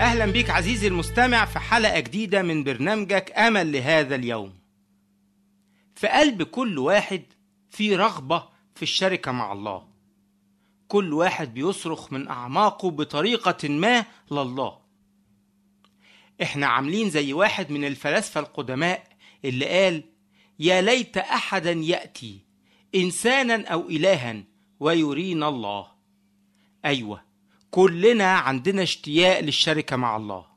أهلا بيك عزيزي المستمع في حلقة جديدة من برنامجك أمل لهذا اليوم في قلب كل واحد في رغبة في الشركة مع الله كل واحد بيصرخ من أعماقه بطريقة ما لله احنا عاملين زي واحد من الفلاسفة القدماء اللي قال يا ليت أحدا يأتي إنسانا أو إلها ويرينا الله أيوة كلنا عندنا اشتياق للشركة مع الله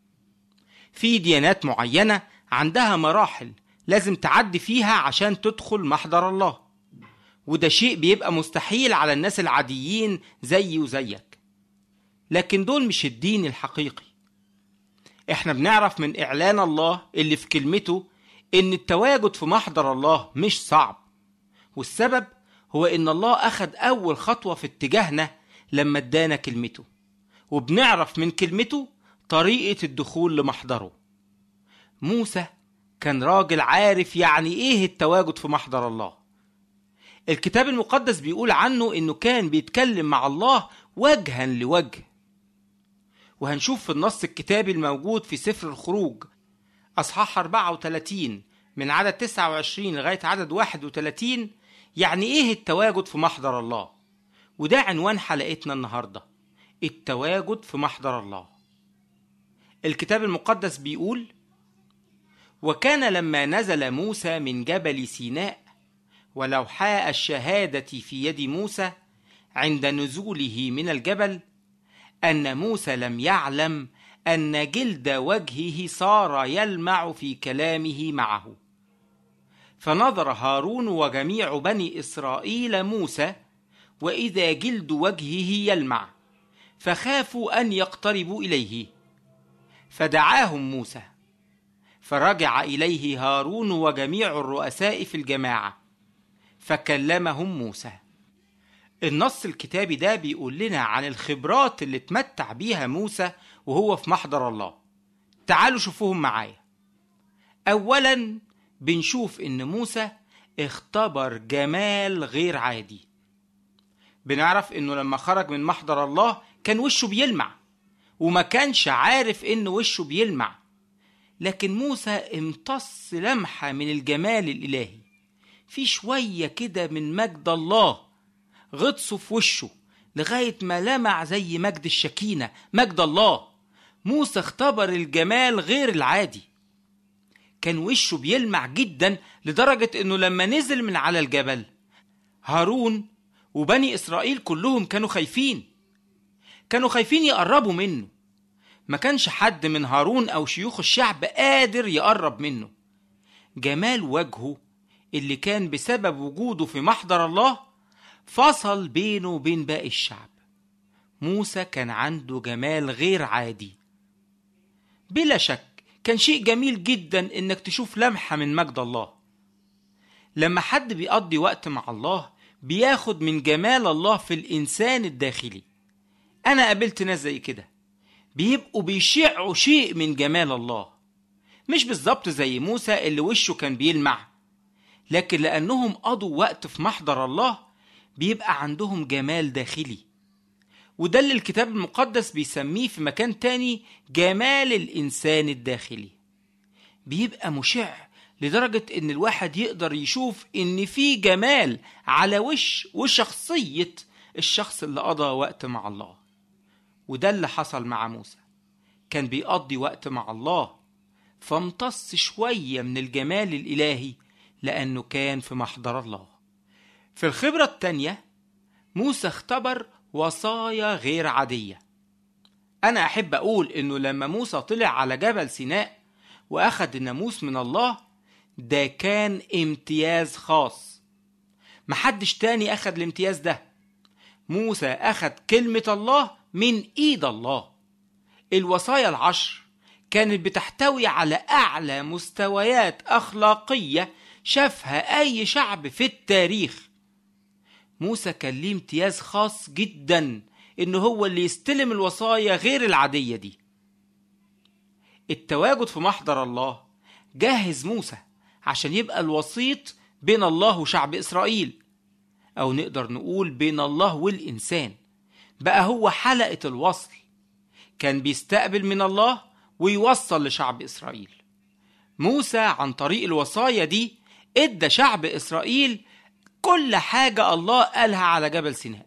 في ديانات معينة عندها مراحل لازم تعدي فيها عشان تدخل محضر الله وده شيء بيبقى مستحيل على الناس العاديين زيي وزيك لكن دول مش الدين الحقيقي احنا بنعرف من اعلان الله اللي في كلمته ان التواجد في محضر الله مش صعب والسبب هو ان الله اخد اول خطوة في اتجاهنا لما ادانا كلمته وبنعرف من كلمته طريقة الدخول لمحضره موسى كان راجل عارف يعني ايه التواجد في محضر الله الكتاب المقدس بيقول عنه انه كان بيتكلم مع الله وجها لوجه وهنشوف في النص الكتابي الموجود في سفر الخروج اصحاح 34 من عدد 29 لغاية عدد 31 يعني ايه التواجد في محضر الله وده عنوان حلقتنا النهارده التواجد في محضر الله الكتاب المقدس بيقول وكان لما نزل موسى من جبل سيناء ولوحاء الشهاده في يد موسى عند نزوله من الجبل ان موسى لم يعلم ان جلد وجهه صار يلمع في كلامه معه فنظر هارون وجميع بني اسرائيل موسى واذا جلد وجهه يلمع فخافوا ان يقتربوا اليه فدعاهم موسى فرجع اليه هارون وجميع الرؤساء في الجماعه فكلمهم موسى النص الكتابي ده بيقول لنا عن الخبرات اللي اتمتع بيها موسى وهو في محضر الله تعالوا شوفوهم معايا اولا بنشوف ان موسى اختبر جمال غير عادي بنعرف انه لما خرج من محضر الله كان وشه بيلمع وما كانش عارف ان وشه بيلمع لكن موسى امتص لمحة من الجمال الإلهي في شوية كده من مجد الله غطسه في وشه لغاية ما لمع زي مجد الشكينة مجد الله موسى اختبر الجمال غير العادي كان وشه بيلمع جدا لدرجة انه لما نزل من على الجبل هارون وبني إسرائيل كلهم كانوا خايفين كانوا خايفين يقربوا منه ما كانش حد من هارون أو شيوخ الشعب قادر يقرب منه جمال وجهه اللي كان بسبب وجوده في محضر الله فصل بينه وبين باقي الشعب موسى كان عنده جمال غير عادي بلا شك كان شيء جميل جدا انك تشوف لمحة من مجد الله لما حد بيقضي وقت مع الله بياخد من جمال الله في الإنسان الداخلي أنا قابلت ناس زي كده بيبقوا بيشعوا شيء من جمال الله مش بالظبط زي موسى اللي وشه كان بيلمع لكن لأنهم قضوا وقت في محضر الله بيبقى عندهم جمال داخلي وده اللي الكتاب المقدس بيسميه في مكان تاني جمال الإنسان الداخلي بيبقى مشع لدرجة إن الواحد يقدر يشوف إن في جمال على وش وشخصية الشخص اللي قضى وقت مع الله وده اللي حصل مع موسى كان بيقضي وقت مع الله فامتص شوية من الجمال الإلهي لأنه كان في محضر الله في الخبرة التانية موسى اختبر وصايا غير عادية أنا أحب أقول إنه لما موسى طلع على جبل سيناء وأخد الناموس من الله ده كان امتياز خاص محدش تاني أخد الامتياز ده موسى أخد كلمة الله من إيد الله الوصايا العشر كانت بتحتوي على أعلى مستويات أخلاقية شافها أي شعب في التاريخ موسى كان ليه امتياز خاص جدا إنه هو اللي يستلم الوصايا غير العادية دي التواجد في محضر الله جهز موسى عشان يبقى الوسيط بين الله وشعب إسرائيل أو نقدر نقول بين الله والإنسان بقى هو حلقة الوصل كان بيستقبل من الله ويوصل لشعب إسرائيل موسى عن طريق الوصايا دي ادى شعب إسرائيل كل حاجة الله قالها على جبل سيناء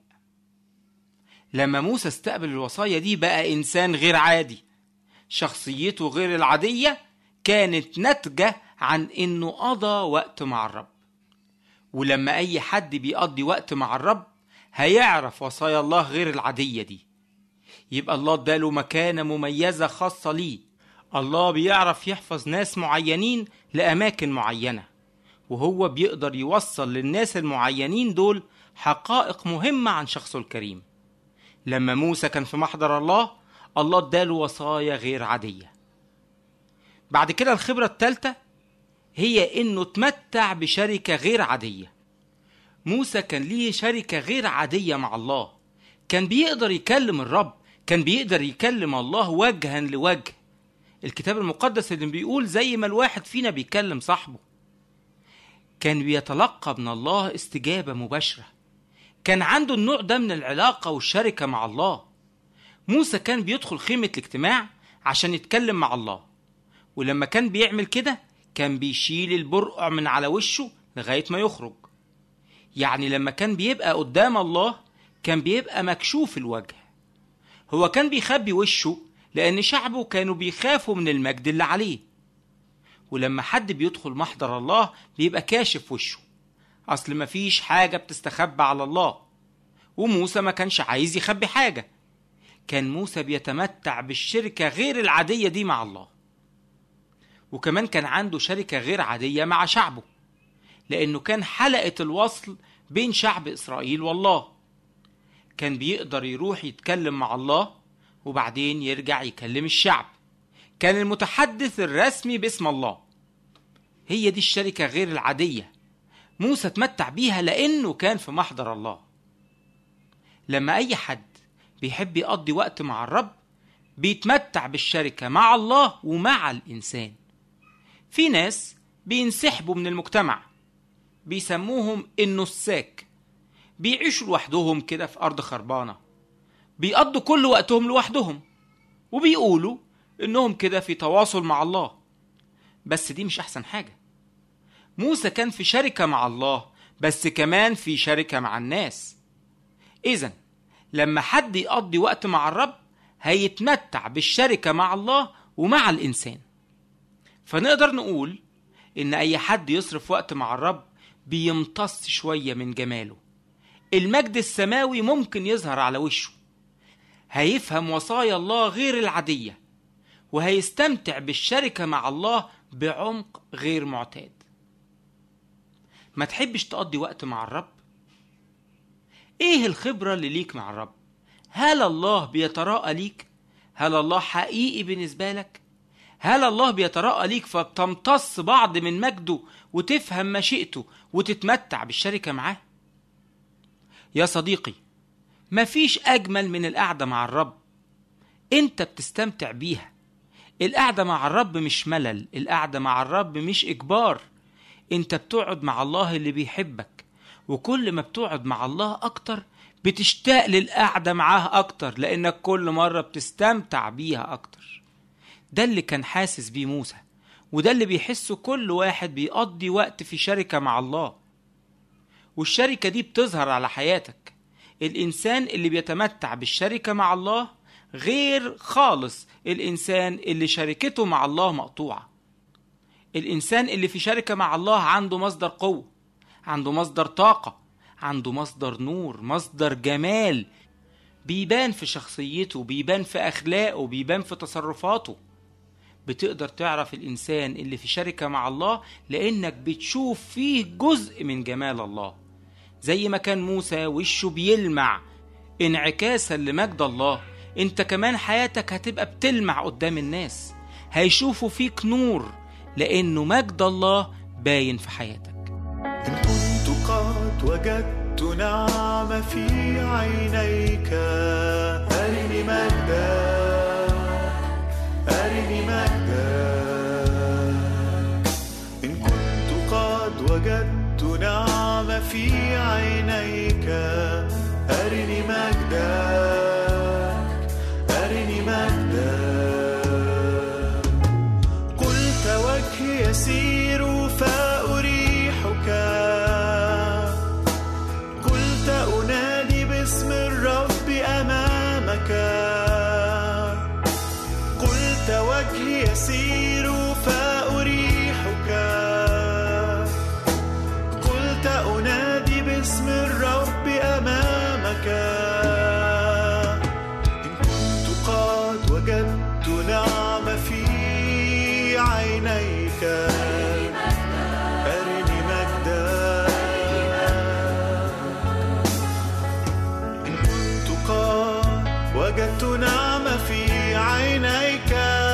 لما موسى استقبل الوصايا دي بقى إنسان غير عادي شخصيته غير العادية كانت ناتجة عن إنه قضى وقت مع الرب ولما أي حد بيقضي وقت مع الرب هيعرف وصايا الله غير العادية دي يبقى الله اداله مكانة مميزة خاصة ليه الله بيعرف يحفظ ناس معينين لأماكن معينة وهو بيقدر يوصل للناس المعينين دول حقائق مهمة عن شخصه الكريم لما موسى كان في محضر الله الله اداله وصايا غير عادية بعد كده الخبرة الثالثة هي انه تمتع بشركة غير عادية موسى كان ليه شركة غير عادية مع الله كان بيقدر يكلم الرب كان بيقدر يكلم الله وجها لوجه الكتاب المقدس اللي بيقول زي ما الواحد فينا بيكلم صاحبه كان بيتلقى من الله استجابة مباشرة كان عنده النوع ده من العلاقة والشركة مع الله موسى كان بيدخل خيمة الاجتماع عشان يتكلم مع الله ولما كان بيعمل كده كان بيشيل البرقع من على وشه لغاية ما يخرج يعني لما كان بيبقى قدام الله كان بيبقى مكشوف الوجه هو كان بيخبي وشه لأن شعبه كانوا بيخافوا من المجد اللي عليه ولما حد بيدخل محضر الله بيبقى كاشف وشه أصل مفيش حاجة بتستخبى على الله وموسى ما كانش عايز يخبي حاجة كان موسى بيتمتع بالشركة غير العادية دي مع الله وكمان كان عنده شركة غير عادية مع شعبه لأنه كان حلقة الوصل بين شعب إسرائيل والله كان بيقدر يروح يتكلم مع الله وبعدين يرجع يكلم الشعب كان المتحدث الرسمي باسم الله هي دي الشركة غير العادية موسى اتمتع بيها لأنه كان في محضر الله لما أي حد بيحب يقضي وقت مع الرب بيتمتع بالشركة مع الله ومع الإنسان في ناس بينسحبوا من المجتمع بيسموهم النساك بيعيشوا لوحدهم كده في أرض خربانة بيقضوا كل وقتهم لوحدهم وبيقولوا إنهم كده في تواصل مع الله بس دي مش أحسن حاجة موسى كان في شركة مع الله بس كمان في شركة مع الناس إذا لما حد يقضي وقت مع الرب هيتمتع بالشركة مع الله ومع الإنسان فنقدر نقول إن أي حد يصرف وقت مع الرب بيمتص شوية من جماله المجد السماوي ممكن يظهر على وشه هيفهم وصايا الله غير العادية وهيستمتع بالشركة مع الله بعمق غير معتاد ما تحبش تقضي وقت مع الرب ايه الخبرة اللي ليك مع الرب هل الله بيتراءى ليك هل الله حقيقي بالنسبة لك هل الله بيتراءى ليك فبتمتص بعض من مجده وتفهم مشيئته وتتمتع بالشركة معاه يا صديقي مفيش أجمل من القعدة مع الرب أنت بتستمتع بيها القعدة مع الرب مش ملل القعدة مع الرب مش إجبار أنت بتقعد مع الله اللي بيحبك وكل ما بتقعد مع الله أكتر بتشتاق للقعدة معاه أكتر لأنك كل مرة بتستمتع بيها أكتر ده اللي كان حاسس بيه موسى وده اللي بيحسه كل واحد بيقضي وقت في شركة مع الله والشركة دي بتظهر على حياتك الإنسان اللي بيتمتع بالشركة مع الله غير خالص الإنسان اللي شركته مع الله مقطوعة الإنسان اللي في شركة مع الله عنده مصدر قوة عنده مصدر طاقة عنده مصدر نور مصدر جمال بيبان في شخصيته بيبان في أخلاقه بيبان في تصرفاته بتقدر تعرف الإنسان اللي في شركة مع الله لأنك بتشوف فيه جزء من جمال الله زي ما كان موسى وشه بيلمع انعكاسا لمجد الله انت كمان حياتك هتبقى بتلمع قدام الناس هيشوفوا فيك نور لأنه مجد الله باين في حياتك إن كنت قد وجدت نعمة في عينيك أرني مجدك أرني مجدك إن كنت قد وجدت نعمة في عينيك أرني مجدك أرني مجدك وجهي يسير فأريحك قلت أنادي باسم الرب أمامك إن كنت قد وجدت نعمة في عينيك أرني مجدك إن كنت قد وجدت نعمة في عينيك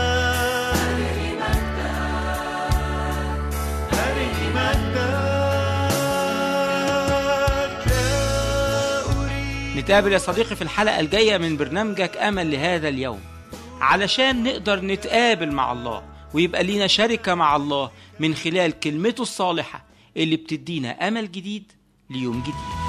أرني مجدك لا أريد نتقابل يا صديقي في الحلقة الجاية من برنامجك أمل لهذا اليوم علشان نقدر نتقابل مع الله ويبقى لينا شركة مع الله من خلال كلمته الصالحة اللي بتدينا أمل جديد ليوم جديد